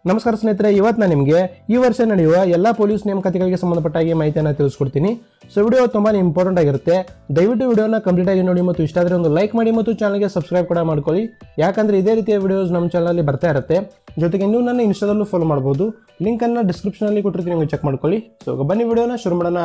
ನಮಸ್ಕಾರ ಸ್ನೇಹಿತರೆ ಇವತ್ತು ನಾನು ನಿಮಗೆ ಈ ವರ್ಷ ನಡೆಯುವ ಎಲ್ಲ ಪೊಲೀಸ್ ನೇಮಕಾತಿಗಳಿಗೆ ಸಂಬಂಧಪಟ್ಟ ಹಾಗೆ ಮಾಹಿತಿಯನ್ನು ತಿಳಿಸ್ಕೊಡ್ತೀನಿ ಸೊ ವಿಡಿಯೋ ತುಂಬಾ ಇಂಪಾರ್ಟೆಂಟ್ ಆಗಿರುತ್ತೆ ದಯವಿಟ್ಟು ವಿಡಿಯೋನ ಕಂಪ್ಲೀಟ್ ಆಗಿ ನೋಡಿ ಮತ್ತು ಇಷ್ಟ ಆದರೆ ಒಂದು ಲೈಕ್ ಮಾಡಿ ಮತ್ತು ಚಾನಲ್ಗೆ ಸಬ್ಸ್ಕ್ರೈಬ್ ಕೂಡ ಮಾಡ್ಕೊಳ್ಳಿ ಯಾಕಂದ್ರೆ ಇದೇ ರೀತಿಯ ವಿಡಿಯೋಸ್ ನಮ್ಮ ಚಾನಲಲ್ಲಿ ಬರ್ತಾ ಇರುತ್ತೆ ಜೊತೆಗೆ ನೀವು ನನ್ನ ಇನ್ಸ್ಟಾದಲ್ಲೂ ಫಾಲೋ ಮಾಡ್ಬೋದು ಲಿಂಕನ್ನು ಡಿಸ್ಕ್ರಿಪ್ಷನಲ್ಲಿ ಕೊಟ್ಟಿರ್ತೀನಿ ನೀವು ಚೆಕ್ ಮಾಡ್ಕೊಳ್ಳಿ ಸೊ ಬನ್ನಿ ವಿಡಿಯೋನ ಶುರು ಮಾಡೋಣ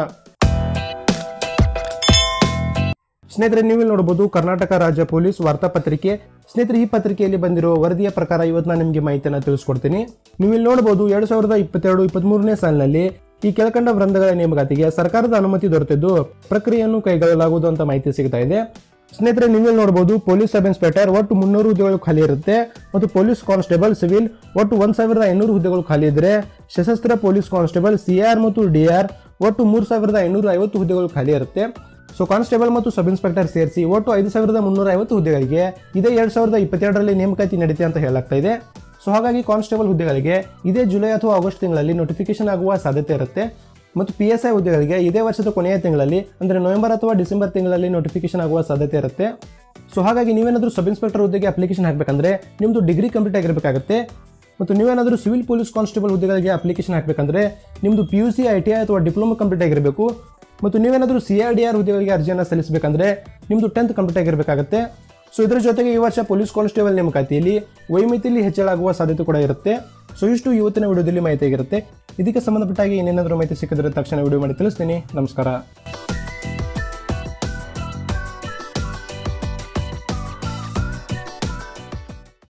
ಸ್ನೇಹಿತರೆ ನೀವು ಇಲ್ಲಿ ನೋಡಬಹುದು ಕರ್ನಾಟಕ ರಾಜ್ಯ ಪೊಲೀಸ್ ವಾರ್ತಾಪತ್ರಿಕೆ ಸ್ನೇಹಿತರೆ ಈ ಪತ್ರಿಕೆಯಲ್ಲಿ ಬಂದಿರುವ ವರದಿಯ ಪ್ರಕಾರ ಇವತ್ತು ನಾನು ನಿಮಗೆ ಮಾಹಿತಿಯನ್ನು ತಿಳಿಸ್ಕೊಡ್ತೀನಿ ನೀವು ಇಲ್ಲಿ ನೋಡಬಹುದು ಎರಡ್ ಸಾವಿರದ ಇಪ್ಪತ್ತೆರಡು ಇಪ್ಪತ್ಮೂರನೇ ಸಾಲಿನಲ್ಲಿ ಈ ಕೆಳಕಂಡ ವೃಂದಗಳ ನೇಮಕಾತಿಗೆ ಸರ್ಕಾರದ ಅನುಮತಿ ದೊರೆತಿದ್ದು ಪ್ರಕ್ರಿಯೆಯನ್ನು ಕೈಗೊಳ್ಳಲಾಗುವುದು ಅಂತ ಮಾಹಿತಿ ಸಿಗ್ತಾ ಇದೆ ಸ್ನೇಹಿತರೆ ನೀವು ಇಲ್ಲಿ ನೋಡಬಹುದು ಪೊಲೀಸ್ ಸಬ್ ಇನ್ಸ್ಪೆಕ್ಟರ್ ಒಟ್ಟು ಮುನ್ನೂರು ಹುದ್ದೆಗಳು ಖಾಲಿ ಇರುತ್ತೆ ಮತ್ತು ಪೊಲೀಸ್ ಕಾನ್ಸ್ಟೇಬಲ್ ಸಿವಿಲ್ ಒಟ್ಟು ಒಂದ್ ಸಾವಿರದ ಐನೂರು ಹುದ್ದೆಗಳು ಖಾಲಿ ಇದ್ರೆ ಸಶಸ್ತ್ರ ಪೊಲೀಸ್ ಕಾನ್ಸ್ಟೇಬಲ್ ಸಿಆರ್ ಮತ್ತು ಡಿಆರ್ ಒಟ್ಟು ಮೂರು ಸಾವಿರದ ಐನೂರ ಐವತ್ತು ಹುದ್ದೆಗಳು ಖಾಲಿ ಇರುತ್ತೆ ಸೊ ಕಾನ್ಸ್ಟೇಬಲ್ ಮತ್ತು ಸಬ್ ಇನ್ಸ್ಪೆಕ್ಟರ್ ಸೇರಿಸಿ ಒಟ್ಟು ಐದು ಸಾವಿರದ ಮುನ್ನೂರ ಐವತ್ತು ಹುದ್ದೆಗಳಿಗೆ ಇದೇ ಎರಡ್ ಸಾವಿರದ ಇಪ್ಪತ್ತೆರಡರಲ್ಲಿ ನೇಮಕಾತಿ ನಡೀತೆ ಅಂತ ಹೇಳಲಾಗ್ತಾ ಇದೆ ಸೊ ಹಾಗಾಗಿ ಕಾನ್ಸ್ಟೇಬಲ್ ಹುದ್ದೆಗಳಿಗೆ ಇದೇ ಜುಲೈ ಅಥವಾ ಆಗಸ್ಟ್ ತಿಂಗಳಲ್ಲಿ ನೋಟಿಫಿಕೇಶನ್ ಆಗುವ ಸಾಧ್ಯತೆ ಇರುತ್ತೆ ಮತ್ತು ಪಿ ಎಸ್ ಐ ಹುದ್ದೆಗಳಿಗೆ ಇದೇ ವರ್ಷದ ಕೊನೆಯ ತಿಂಗಳಲ್ಲಿ ಅಂದರೆ ನವೆಂಬರ್ ಅಥವಾ ಡಿಸೆಂಬರ್ ತಿಂಗಳಲ್ಲಿ ನೋಟಿಫಿಕೇಶನ್ ಆಗುವ ಸಾಧ್ಯತೆ ಇರುತ್ತೆ ಸೊ ಹಾಗಾಗಿ ನೀವೇನಾದರೂ ಸಬ್ ಇನ್ಸ್ಪೆಕ್ಟರ್ ಹುದ್ದೆಗೆ ಅಪ್ಲಿಕೇಶನ್ ಹಾಕಬೇಕಂದ್ರೆ ನಿಮ್ಮದು ಡಿಗ್ರಿ ಕಂಪ್ಲೀಟ್ ಆಗಿರಬೇಕಾಗುತ್ತೆ ಮತ್ತು ನೀವೇನಾದರೂ ಸಿವಿಲ್ ಪೊಲೀಸ್ ಕಾನ್ಸ್ಟೇಬಲ್ ಹುದ್ದೆಗಳಿಗೆ ಅಪ್ಲಿಕೇಶನ್ ಹಾಕಬೇಕಂದ್ರೆ ನಿಮ್ಮದು P U C I T I ಅಥವಾ ಡಿಪ್ಲೊಮಾ ಕಂಪ್ಲೀಟ್ ಆಗಿರಬೇಕು ಮತ್ತು ನೀವೇನಾದರೂ ಸಿ ಆರ್ ಡಿ ಆರ್ ಹುದ್ದೆಗಳಿಗೆ ಅರ್ಜಿಯನ್ನು ಸಲ್ಲಿಸಬೇಕಂದ್ರೆ ನಿಮ್ಮದು ಟೆಂತ್ ಕಂಪ್ಲೀಟ್ ಆಗಿರಬೇಕಾಗುತ್ತೆ ಸೊ ಇದರ ಜೊತೆಗೆ ಈ ವರ್ಷ ಪೊಲೀಸ್ ಕಾನ್ಸ್ಟೇಬಲ್ ನೇಮಕಾತಿಯಲ್ಲಿ ವೈಮಿತಿಯಲ್ಲಿ ಹೆಚ್ಚಳ ಆಗುವ ಸಾಧ್ಯತೆ ಕೂಡ ಇರುತ್ತೆ ಸೊ ಇಷ್ಟು ಇವತ್ತಿನ ವಿಡಿಯೋದಲ್ಲಿ ಮಾಹಿತಿ ಆಗಿರುತ್ತೆ ಇದಕ್ಕೆ ಸಂಬಂಧಪಟ್ಟ ಹಾಗೆ ಇನ್ನೇನಾದರೂ ಮಾಹಿತಿ ಸಿಕ್ಕಿದ್ರೆ ತಕ್ಷಣ ವಿಡಿಯೋ ಮಾಡಿ ತಿಳಿಸ್ತೀನಿ ನಮಸ್ಕಾರ